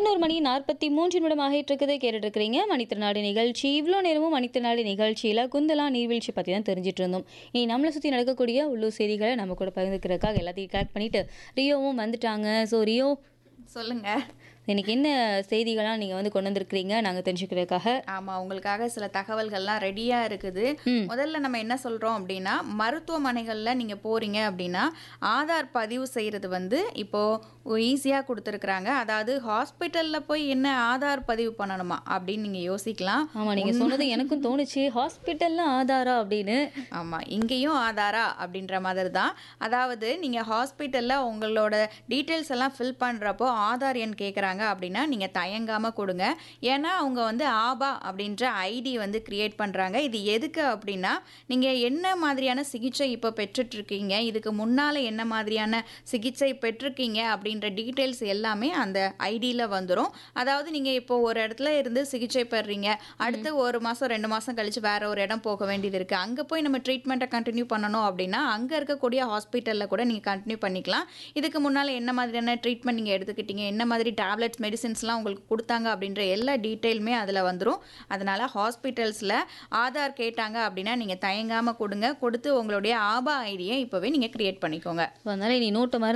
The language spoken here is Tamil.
பதினோரு மணி நாற்பத்தி மூன்று நிமிடம் ஆகிட்டு இருக்குது கேட்டுட்டு இருக்கிறீங்க மணித்திருநாடு நிகழ்ச்சி இவ்வளோ நேரமும் மணித்திருநாடு நிகழ்ச்சியில் குந்தலா நீர்வீழ்ச்சி பற்றி தான் தெரிஞ்சிட்டு இருந்தோம் இனி நம்மளை சுற்றி நடக்கக்கூடிய உள்ளூர் செய்திகளை நம்ம கூட பகிர்ந்துக்கிறதுக்காக எல்லாத்தையும் கலெக்ட் பண்ணிட்டு ரியோவும் வந்துட்டாங்க ஸோ ரியோ சொல்லுங்க இன்னைக்கு என்ன செய்திகள்லாம் நீங்கள் வந்து கொண்டு வந்திருக்கிறீங்க நாங்கள் தெரிஞ்சுக்கிறதுக்காக ஆமா உங்களுக்காக சில தகவல்கள்லாம் ரெடியா இருக்குது முதல்ல நம்ம என்ன சொல்றோம் அப்படின்னா மருத்துவமனைகள்ல நீங்க போறீங்க அப்படின்னா ஆதார் பதிவு செய்யறது வந்து இப்போ ஈஸியா கொடுத்துருக்குறாங்க அதாவது ஹாஸ்பிட்டல்ல போய் என்ன ஆதார் பதிவு பண்ணணுமா அப்படின்னு நீங்க யோசிக்கலாம் ஆமாம் நீங்கள் சொன்னது எனக்கும் தோணுச்சு ஹாஸ்பிட்டலில் ஆதாரா அப்படின்னு ஆமா இங்கேயும் ஆதாரா அப்படின்ற மாதிரி தான் அதாவது நீங்க ஹாஸ்பிட்டல்ல உங்களோட டீட்டெயில்ஸ் எல்லாம் ஃபில் பண்றப்போ ஆதார் எண் கேட்குறாங்க அப்படின்னா நீங்க தயங்காம கொடுங்க ஏன்னா அவங்க வந்து ஆபா அப்படின்ற ஐடி வந்து கிரியேட் பண்றாங்க இது எதுக்கு அப்படின்னா நீங்க என்ன மாதிரியான சிகிச்சை இப்போ பெற்றுட்டு இருக்கீங்க இதுக்கு முன்னால என்ன மாதிரியான சிகிச்சை பெற்றிருக்கீங்க அப்படின்ற டீட்டெயில்ஸ் எல்லாமே அந்த ஐடியில் வந்துடும் அதாவது நீங்க இப்போ ஒரு இடத்துல இருந்து சிகிச்சை பெறுறீங்க அடுத்து ஒரு மாசம் ரெண்டு மாசம் கழிச்சு வேற ஒரு இடம் போக வேண்டியது இருக்கு அங்க போய் நம்ம ட்ரீட்மெண்ட்டை கண்டினியூ பண்ணணும் அப்படின்னா அங்க இருக்கக்கூடிய ஹாஸ்பிட்டல்ல கூட நீங்க கண்டினியூ பண்ணிக்கலாம் இதுக்கு முன்னால என்ன மாதிரியான ட்ரீட்மெண்ட் நீங்க எடுத்துக்கிட்டீங்க என்ன மாதிரி டேப்லெட்ஸ் மெடிசின்ஸ்லாம் உங்களுக்கு கொடுத்தாங்க அப்படின்ற எல்லா டீட்டெயிலுமே அதில் வந்துடும் அதனால ஹாஸ்பிட்டல்ஸில் ஆதார் கேட்டாங்க அப்படின்னா நீங்கள் தயங்காமல் கொடுங்க கொடுத்து உங்களுடைய ஆபா ஐடியை இப்போவே நீங்கள் கிரியேட் பண்ணிக்கோங்க ஸோ அதனால் இனி நோட்டு